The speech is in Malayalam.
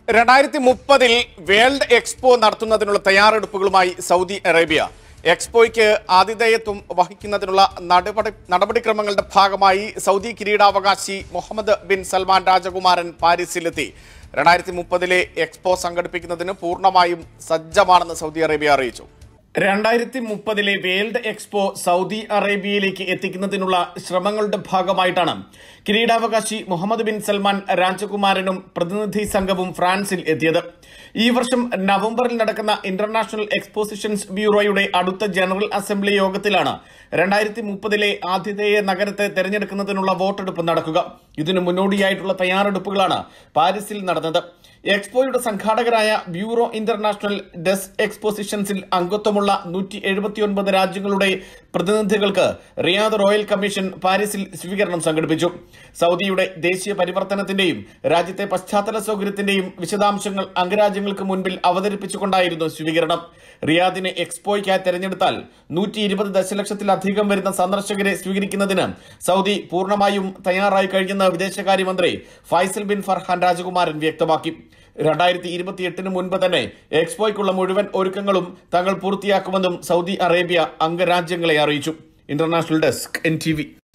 രണ്ടായിരത്തി മുപ്പതിൽ വേൾഡ് എക്സ്പോ നടത്തുന്നതിനുള്ള തയ്യാറെടുപ്പുകളുമായി സൗദി അറേബ്യ എക്സ്പോയ്ക്ക് ആതിഥേയത്വം വഹിക്കുന്നതിനുള്ള നടപടി നടപടിക്രമങ്ങളുടെ ഭാഗമായി സൗദി കിരീടാവകാശി മുഹമ്മദ് ബിൻ സൽമാൻ രാജകുമാരൻ പാരീസിലെത്തി രണ്ടായിരത്തി മുപ്പതിലെ എക്സ്പോ സംഘടിപ്പിക്കുന്നതിന് പൂർണ്ണമായും സജ്ജമാണെന്ന് സൗദി അറേബ്യ അറിയിച്ചു രണ്ടായിരത്തി മുപ്പതിലെ വേൾഡ് എക്സ്പോ സൗദി അറേബ്യയിലേക്ക് എത്തിക്കുന്നതിനുള്ള ശ്രമങ്ങളുടെ ഭാഗമായിട്ടാണ് കിരീടാവകാശി മുഹമ്മദ് ബിൻ സൽമാൻ രാജകുമാരനും പ്രതിനിധി സംഘവും ഫ്രാൻസിൽ എത്തിയത് ഈ വർഷം നവംബറിൽ നടക്കുന്ന ഇന്റർനാഷണൽ എക്സ്പോസിഷൻസ് ബ്യൂറോയുടെ അടുത്ത ജനറൽ അസംബ്ലി യോഗത്തിലാണ് രണ്ടായിരത്തി മുപ്പതിലെ ആതിഥേയ നഗരത്തെ തെരഞ്ഞെടുക്കുന്നതിനുള്ള വോട്ടെടുപ്പ് നടക്കുക ഇതിനു മുന്നോടിയായിട്ടുള്ള തയ്യാറെടുപ്പുകളാണ് പാരീസിൽ നടന്നത് എക്സ്പോയുടെ സംഘാടകരായ ബ്യൂറോ ഇന്റർനാഷണൽ ഡെസ് എക്സ്പോസിഷൻസിൽ അംഗത്വമുള്ള നൂറ്റി എഴുപത്തിയൊൻപത് രാജ്യങ്ങളുടെ പ്രതിനിധികൾക്ക് റിയാദ് റോയൽ കമ്മീഷൻ പാരീസിൽ സ്വീകരണം സംഘടിപ്പിച്ചു സൗദിയുടെ ദേശീയ പരിവർത്തനത്തിന്റെയും രാജ്യത്തെ പശ്ചാത്തല സൗകര്യത്തിന്റെയും വിശദാംശങ്ങൾ അംഗരാജ്യങ്ങൾക്ക് മുൻപിൽ അവതരിപ്പിച്ചുകൊണ്ടായിരുന്നു സ്വീകരണം റിയാദിനെ എക്സ്പോയ്ക്കായി തെരഞ്ഞെടുത്താൽ നൂറ്റി ഇരുപത് ദശലക്ഷത്തിലധികം വരുന്ന സന്ദർശകരെ സ്വീകരിക്കുന്നതിന് സൗദി പൂർണ്ണമായും തയ്യാറായി കഴിഞ്ഞെന്ന് വിദേശകാര്യമന്ത്രി ഫൈസൽ ബിൻ ഫർഹാൻ രാജകുമാരൻ വ്യക്തമാക്കി രണ്ടായിരത്തി ഇരുപത്തിയെട്ടിന് മുൻപ് തന്നെ എക്സ്പോയ്ക്കുള്ള മുഴുവൻ ഒരുക്കങ്ങളും തങ്ങൾ പൂർത്തിയാക്കുമെന്നും സൗദി അറേബ്യ അംഗരാജ്യങ്ങളെ അറിയിച്ചു ഇന്റർനാഷണൽ ഡെസ്ക് എൻ